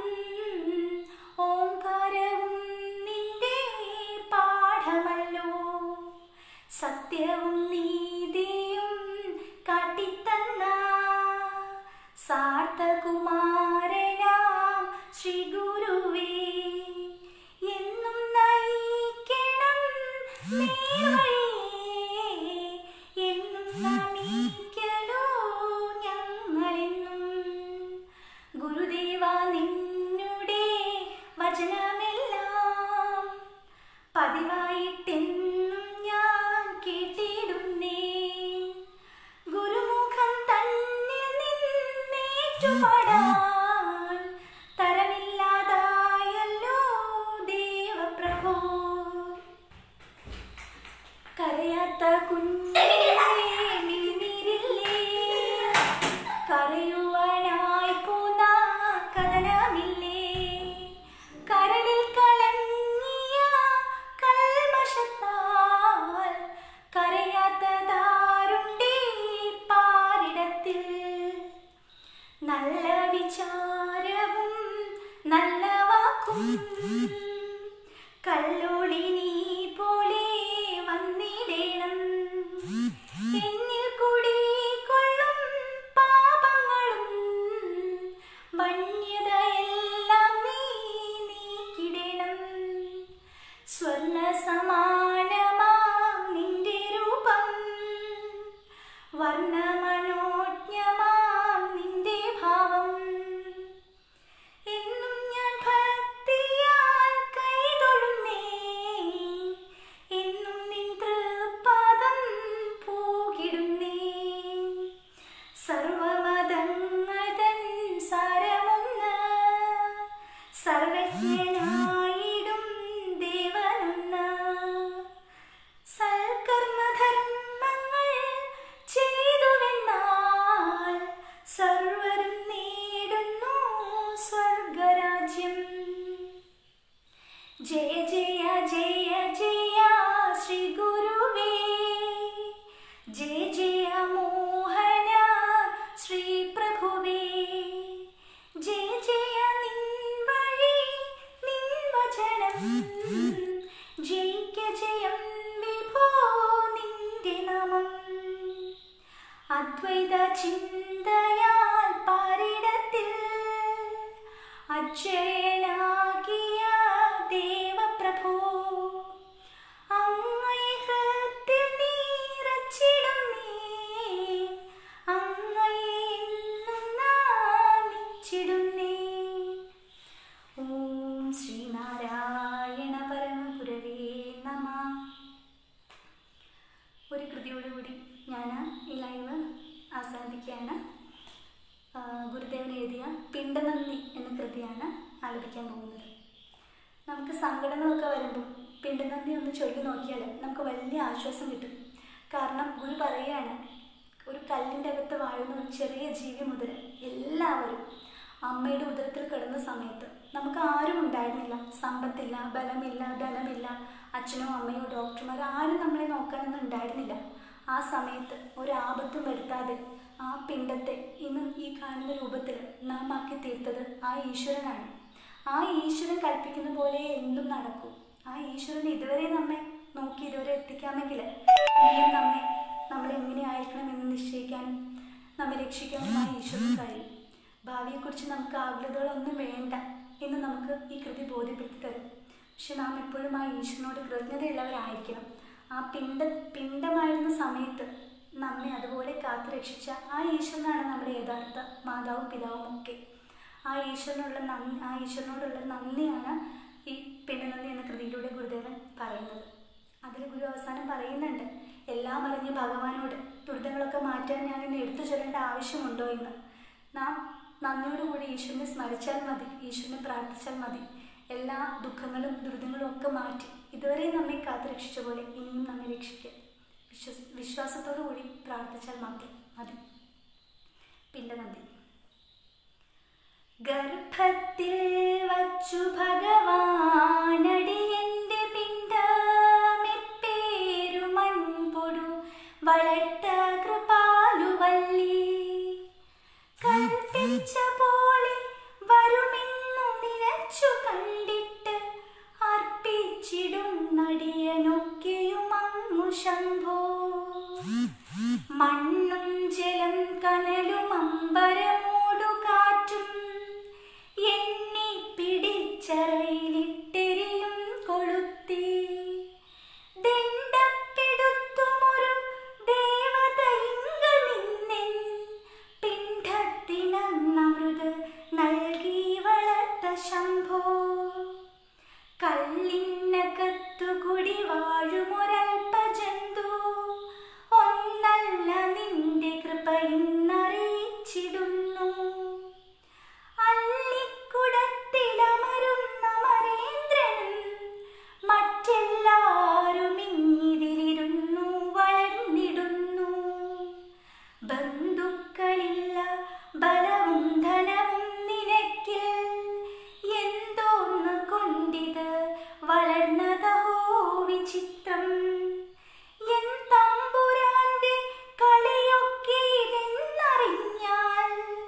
ഓംകാരവും നിന്റെ പാഠമല്ലോ സത്യവും നീതിയും കാട്ടിത്തന്ന സാർത്ഥകുമാരനാം ശ്രീ ഗുരുവേ എന്നും നയിക്കണം നേർവഴിയേ. എന്നും നമിക്കലോ ഞങ്ങളെന്നും ഗുരുദേവ നിന്നുടെ വചനമെല്ലാം പതിവായിട്ടെന്നും ഞാൻ കേട്ടിടുന്നേ ഗുരുമുഖം തന്നിൽ നിന്നേറ്റുപാടാൻ തരമില്ലാതായല്ലോ ദേവപ്രഭോ കരയാത്ത കുഞ്ഞിരില്ലേ കരയുവാനായി പോന്ന കഥനമില്ലേ കരളിൽ കലങ്ങിയ കൽമഷത്താൽ കരയാത്തതാരുണ്ടേ പാരിടത്തിൽ നല്ല വിചാരവും നല്ല വാക്കും കല്ലോളി നീ പോലെ വന്നിടേണം എന്നിൽ കൂടി കൊള്ളും പാപങ്ങളും വന്യതയെല്ലാം നീ നീക്കിടണം സ്വർണ സമാനമാം നിന്റെ രൂപം വർണ്ണമനോജ്ഞമാം നിന്റെ ഭാവം എന്നും ഞാൻ ഭക്തിയാൽ കൈതൊഴുന്നേ എന്നും നിൻ തൃപ്പാദം പൂകിടുന്നേ സർവമതങ്ങൾ തൻ സാരമൊന്ന് സർവജ്ഞനായിടും ദേവനൊന്ന് സൽക്കർമ്മധർമ്മങ്ങൾ ചെയ്തുവെന്നാൽ സർവരും നേടുന്നു സ്വർഗരാജ്യം ജയ ജയ ജയ ജയ ശ്രീ ഗുരുവേ ജയ ജയ മോഹന ശ്രീ പ്രഭുവേ ജയ ജയ നിൻ വഴി നിൻ വചനം ജയിക്ക ജയം വിഭോ നിന്റെ നാമം അദ്വൈത ചിന്തയാൽ പാരിടത്തിൽ അക്ഷയനാകിയ ദേവപ്രഭോ അങ്ങയെ ഹൃത്തിൽ നീറച്ചിടും നീ അങ്ങയെ എന്നും നാമിച്ചിടും നീ ഓം ശ്രീനാരായണ പരമഗുരവേ നമ ഒരു കൃതിയോടുകൂടി ഞാൻ ഈ ലൈവ് അവസാനിപ്പിക്കുകയാണ് ആ, ഗുരുദേവൻ എഴുതിയ പിണ്ടനന്ദി എന്ന കൃതിയാണ് ആലപിക്കാൻ പോകുന്നത് നമുക്ക് സങ്കടങ്ങളൊക്കെ വരുമ്പോൾ പിണ്ടനന്ദി ഒന്ന് ചൊല്ലി നോക്കിയാൽ നമുക്ക് വലിയ ആശ്വാസം കിട്ടും കാരണം ഗുരു പറയുകയാണ് ഒരു കല്ലിൻ്റെ അകത്ത് വാഴുന്ന ഒരു ചെറിയ ജീവി മുതൽ എല്ലാവരും അമ്മയുടെ ഉദരത്തിൽ കിടന്ന സമയത്ത് നമുക്ക് ആരും ഉണ്ടായിരുന്നില്ല സമ്പത്തില്ല ബലമില്ല ധനമില്ല അച്ഛനോ അമ്മയോ ഡോക്ടർമാർ ആരും നമ്മളെ നോക്കാനൊന്നും ഉണ്ടായിരുന്നില്ല ആ സമയത്ത് ഒരാപത്തും വരുത്താതെ ആ പിണ്ടത്തെ ഇന്ന് ഈ കാണുന്ന രൂപത്തിൽ നാം ആക്കി തീർത്തത് ആ ഈശ്വരനാണ് ആ ഈശ്വരൻ കൽപ്പിക്കുന്ന പോലെ എന്തും നടക്കും ആ ഈശ്വരൻ ഇതുവരെ നമ്മെ നോക്കി ഇതുവരെ എത്തിക്കാമെങ്കിൽ ഇനിയും നമ്മെ നമ്മൾ എങ്ങനെയായിരിക്കണം എന്ന് നിശ്ചയിക്കാനും നമ്മെ രക്ഷിക്കാനുമായി ഈശ്വരന് കഴിയും ഭാവിയെക്കുറിച്ച് നമുക്ക് ആകുലതകളൊന്നും വേണ്ട എന്ന് നമുക്ക് ഈ കൃതി ബോധ്യപ്പെടുത്തി തരും പക്ഷെ നാം എപ്പോഴും ആ ഈശ്വരനോട് കൃതജ്ഞതയുള്ളവരായിരിക്കണം ആ പിണ്ട പിണ്ടമായിരുന്ന സമയത്ത് നമ്മെ അതുപോലെ കാത്തു രക്ഷിച്ച ആ ഈശ്വരനാണ് നമ്മുടെ യഥാർത്ഥ മാതാവും പിതാവും ഒക്കെ ആ ഈശ്വരനുള്ള നന്ദി ആ ഈശ്വരനോടുള്ള നന്ദിയാണ് ഈ പിണ്ടനന്ദി എന്ന കൃതിയിലൂടെ ഗുരുദേവൻ പറയുന്നത് അതിൽ ഗുരു അവസാനം പറയുന്നുണ്ട് എല്ലാം അറിഞ്ഞ് ഭഗവാനോട് ദുരിതങ്ങളൊക്കെ മാറ്റാൻ ഞാൻ ഇന്ന് എടുത്തു ചൊല്ലേണ്ട ആവശ്യമുണ്ടോ എന്ന് നാം നന്ദിയോടുകൂടി ഈശ്വരനെ സ്മരിച്ചാൽ മതി ഈശ്വരനെ പ്രാർത്ഥിച്ചാൽ മതി എല്ലാ ദുഃഖങ്ങളും ദുരിതങ്ങളും ഒക്കെ മാറ്റി ഇതുവരെ നമ്മെ കാത്തു രക്ഷിച്ച പോലെ ഇനിയും നമ്മെ രക്ഷിക്കാം വിശ്വസ് വിശ്വാസത്തോടു കൂടി പ്രാർത്ഥിച്ചാൽ മാത്രം മതി പിണ്ടനന്ദി ഗർഭത്തിൽ വച്ചു ഭഗവാനടിയന്റെ പിണ്ടമെപ്പേരു മൺപൊടു വളർത്ത കൃപാലുവല്ലി കൽപ്പിച്ച പോലെ വരുമെന്നു നിലച്ചു കണ്ടിട്ട് അർപ്പിച്ചിടും നടിയനൊക്കെയും അങ്ങു ശംഭോ മണ്ണും ജലം കനലും അമ്പരമോടു കാറ്റും എണ്ണി പിടിച്ചറയിലിട്ടെരിയും കൊളുത്തി ദണ്ഡപ്പെടുത്തുമൊരു ദേവതയിങ്ക നിന്നെൻ പിണ്ഡത്തിനന്നമൃത് നൽകി വളർത്ത ശംഭോ കല്ലിനകത്തു കുടി വാഴുമൊരൽപ്പ ജന്തു ഒന്നല്ല നിന്റെ കൃപ ഇന്നറിയിച്ചിടുന്നു അള്ളിക്കുടത്തിലമരുന്ന മരേന്ദ്രനും മറ്റെല്ലാരും ഇങ്ങിതിലിരുന്നു വളർന്നിടുന്നു ബന്ധുക്കളില്ല ബലവും ധനവും നിനക്കിൽ എന്തോന്ന് കൊണ്ടിത് വളർന്നതോ വിചിത്രം എൻ തമ്പുരാന്റെ കളിയൊക്കെ ഇതെന്നറിഞ്ഞാൽ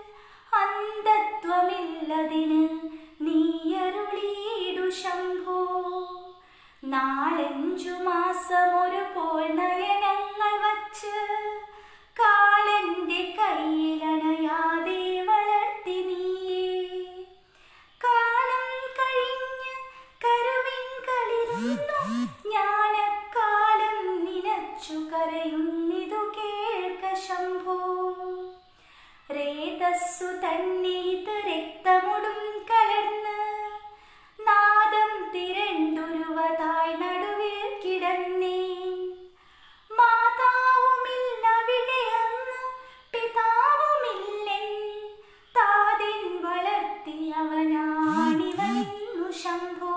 അന്ധത്വമില്ലതിന് നീയരുളീടു ശംഭോ നാലഞ്ചു മാസം ഒരു പോൽ നയനങ്ങൾ വച്ച് കാലന്റെ കയ്യിലണയാതെ വളർത്തി നീയേ കാലം കഴിഞ്ഞ് കരുവിൻകളിരുന്നു ജ്ഞാനക്കാലം നിനച്ചു കരയുന്നിതു കേൾക്ക ശംഭോ രേതസ്സു തന്നെ ഇത് രക്തമുടും കലർന്ന് നാദം തിരണ്ടുരുവതായി നടുവിൽ കിടന്നേ മാതാവുമില്ലവിടെ അന്ന് പിതാവുമില്ലെൻ താതിൻ വളർത്തിയവനാണിവനിന്നു ശംഭോ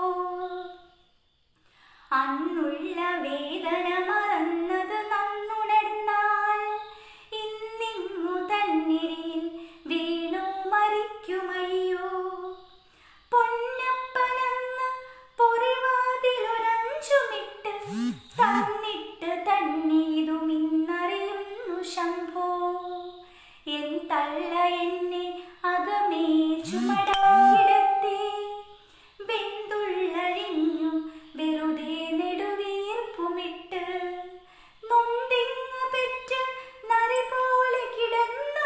അന്നുള്ള വേദന മറന്നത് നന്നുണർന്നാൽ ഇന്നിങ്ങു തന്നിരിയിൽ വീണു മരിക്കുമയ്യോ പൊന്നപ്പനെന്ന് പൊറിവാതിലൊരഞ്ചുമിട്ട് തന്നിട്ട് തന്നീതുമിന്നറിയുന്നു ശംഭോ എൻ തള്ള എന്നെ അകമേ ചുമടാക്കിടത്തി വെന്തുള്ളഴിഞ്ഞു വെറുതെ നെടുവീർപ്പുമിട്ട് നൊന്തിങ്ങു പെറ്റ് നരി പോലെ കിടന്നു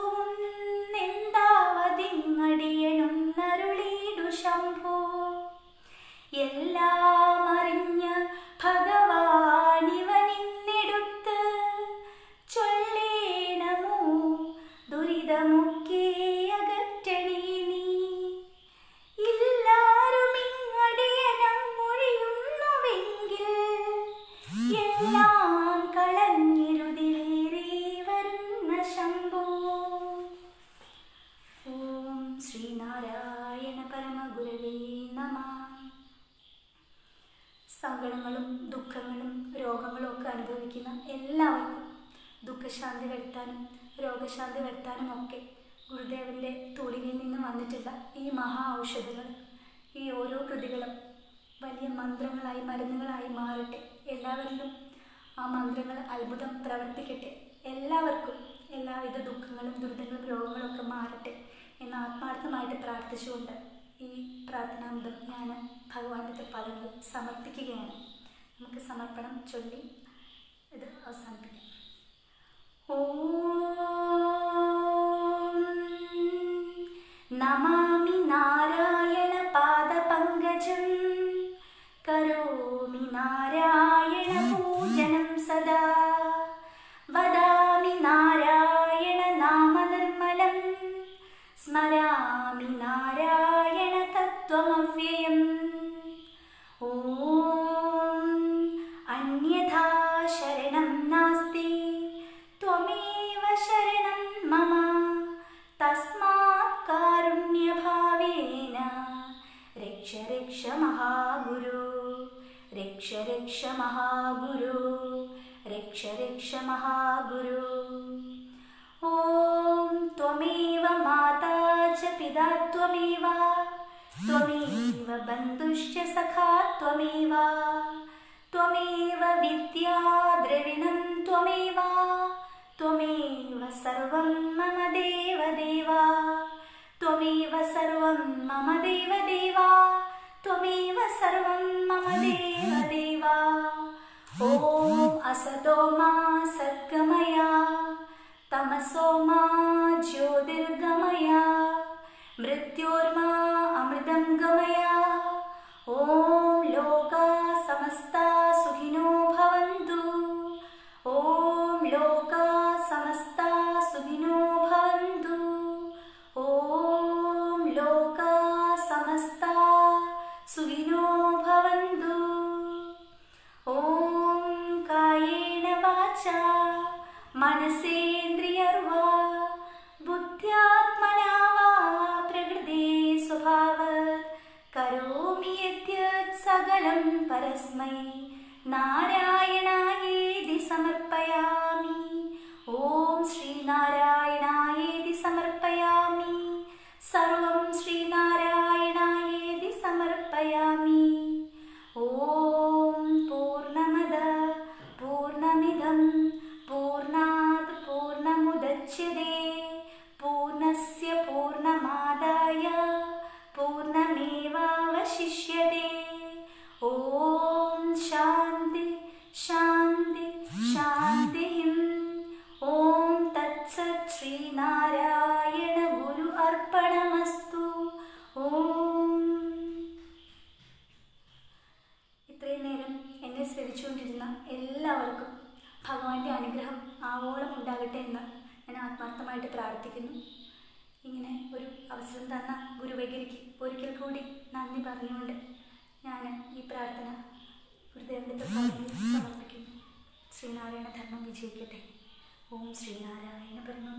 കൂവുന്നെന്താവതിങ്ങടിയനൊന്നരുളീടു ശംഭോ എല്ലാം അറിഞ്ഞ ഭഗവാനിവനിന്നെടുത്ത് ചൊല്ലേണമോ ദുരിതമൊക്കെ അകറ്റണേ നീ ഇല്ലാരുമിങ്ങടിയനങ്ങൊഴിയുന്നുവെങ്കിൽ എല്ലാം കളഞ്ഞിരുതിലേറി വരുന്ന ശംഭോ ഓം ശ്രീനാരായണ പരമഗുരവേ നമ സങ്കടങ്ങളും ദുഃഖങ്ങളും രോഗങ്ങളും ഒക്കെ അനുഭവിക്കുന്ന എല്ലാവർക്കും ദുഃഖശാന്തി വരുത്താനും രോഗശാന്തി വരുത്താനും ഒക്കെ ഗുരുദേവന്റെ തൂലികയിൽ നിന്ന് വന്നിട്ടുള്ള ഈ മഹാ ഔഷധങ്ങൾ ഈ ഓരോ കൃതികളും വലിയ മന്ത്രങ്ങളായി മരുന്നുകളായി മാറട്ടെ എല്ലാവരിലും ആ മന്ത്രങ്ങൾ അത്ഭുതം പ്രവർത്തിക്കട്ടെ എല്ലാവർക്കും എല്ലാവിധ ദുഃഖങ്ങളും ദുരിതങ്ങളും രോഗങ്ങളും ഒക്കെ മാറട്ടെ എന്ന് ആത്മാർത്ഥമായിട്ട് പ്രാർത്ഥിച്ചുകൊണ്ട് ഈ പ്രാർത്ഥനാന്തം ഞാൻ ഭഗവാന്റെ തൃപ്പാദങ്ങൾ സമർപ്പിക്കുകയാണ് നമുക്ക് സമർപ്പണം ചൊല്ലി ഇത് അവസാനിപ്പിക്കാം ഓം നമാമി നാരായണ പാദപങ്കജം കരോമി നാരായണ പൂജനം സദാ വദാമി നാരായണ നാമനിർമ്മലം സ്മരാമി നാരായണ തത്വമവ്യയം ഓം അന്യഥാ ശരണം നാസ്തി ത്വമേവ ശരണം മമ തസ്മാത് കാരുണ്യഭാവേന രക്ഷ രക്ഷ മഹാഗുരു രക്ഷ രക്ഷ മഹാഗുരു രക്ഷ രക്ഷ മഹാഗുരു ഓം ത്വമേവ മാതാ ച പിതാ ത്വമേവ ത്വമേവ ബന്ധുശ്ച സഖാ ത്വമേവ ത്വമേവ വിദ്യാ ദ്രവിണം ത്വമേവ ത്വമേവ സർവം മമ ദേവദേവ ത്വമേവ സർവം മമ ദേവദേവ ത്വമേവ സർവം മമ ദേവദേവ ഓം അസതോ മാ സദ്ഗമയ തമസോ മാ ജ്യോതിർഗമയ മൃത്യോർമാ അമൃതം ഗമയ ഓം ലോകാ സമസ്താ സുഖിനോ ഭവന്തു ഓം ലോകാ സമസ്താ സുഖിനോ ഭവന്തു ഓം ലോകാ സമസ്താ സുഖിനോ ഭവന്തു ഓം കായേന വാചാ മനസേന്ദ്രിയർവാ ബുദ്ധ്യാത്മനാ വാ പ്രകൃതി സ്വഭാവത് കരോമി യദ്യത് സകലം പരസ്മൈ നാരായണായേതി സമർപ്പയാമി ഓം ശ്രീനാരായണായേതി സമർപ്പയാമി സർവം ശ്രീനാരായണായേതി സമർപ്പയാമി ഓം പൂർണ്ണമദ പൂർണ്ണമിദം പൂർണ്ണാത് പൂർണ്ണമുദച്യത്തെ പൂർണ്ണസ്യ പൂർണ്ണമാദായ പൂർണ്ണമേവാവശിഷ്യത്തെ ഓം ശാന്തി ശാന്തി ശാന്തി ഓം തത്സത് ശ്രീനാരായണ ഗുരു അർപ്പണമസ്തു ഓം ഇത്രയും നേരം എന്നെ ശ്രമിച്ചുകൊണ്ടിരുന്ന എല്ലാവർക്കും ഭഗവാന്റെ അനുഗ്രഹം ആവോളം ഉണ്ടാകട്ടെ എന്ന് ഞാൻ ആത്മാർത്ഥമായിട്ട് പ്രാർത്ഥിക്കുന്നു ഇങ്ങനെ ഒരു അവസരം തന്ന ഗുരുവൈകരിക്ക് ഒരിക്കൽ കൂടി നന്ദി പറഞ്ഞുകൊണ്ട് ഞാൻ ഈ പ്രാർത്ഥന ഗുരുദേവന്റെ തൃപ്പാദങ്ങളിൽ സമർപ്പിക്കുന്നു ശ്രീനാരായണ ധർമ്മം വിജയിക്കട്ടെ ഓം ശ്രീനാരായണ പരമ